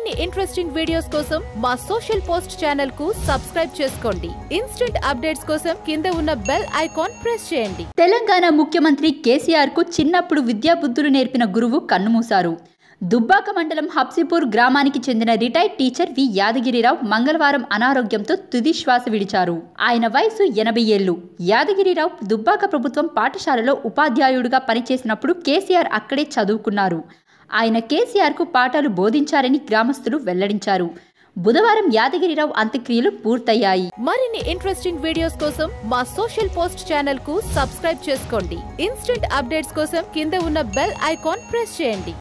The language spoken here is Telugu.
మరిన్ని ఇంట్రెస్టింగ్ వీడియోస్ కోసం మా సోషల్ పోస్ట్ ఛానల్ కు సబ్స్క్రైబ్ చేసుకోండి ఇన్స్టెంట్ అప్డేట్స్ కోసం కింద ఉన్న బెల్ ఐకాన్ ప్రెస్ చేయండి తెలంగాణ ముఖ్యమంత్రి కేసీఆర్ కు చిన్నప్పుడు విద్యాబుద్ధులు నేర్పిన గురువు కన్నుమూశారు దుబ్బాక మండలం హబ్సిపూర్ గ్రామానికి చెందిన రిటైర్డ్ టీచర్ వి యాదగిరిరావు మంగళవారం అనారోగ్యంతో తుది శ్వాస విడిచారు ఆయన వయసు ఎనభై ఏళ్లు యాదగిరిరావు దుబ్బాక ప్రభుత్వం పాఠశాలలో ఉపాధ్యాయుడిగా పనిచేసినప్పుడు కేసీఆర్ అక్కడే చదువుకున్నారు ఆయన కేసీఆర్కు పాఠాలు బోధించారని గ్రామస్తులు వెల్లడించారు బుధవారం యాదగిరిరావు అంత్యక్రియలు పూర్తయ్యాయి మరిన్ని ఇంట్రెస్టింగ్ వీడియోస్ కోసం మా సోషల్ పోస్ట్ ఛానల్ కు సబ్స్క్రైబ్ చేసుకోండి ఇన్స్టెంట్ అప్డేట్స్ కోసం కింద ఉన్న బెల్ ఐకాన్ ప్రెస్ చేయండి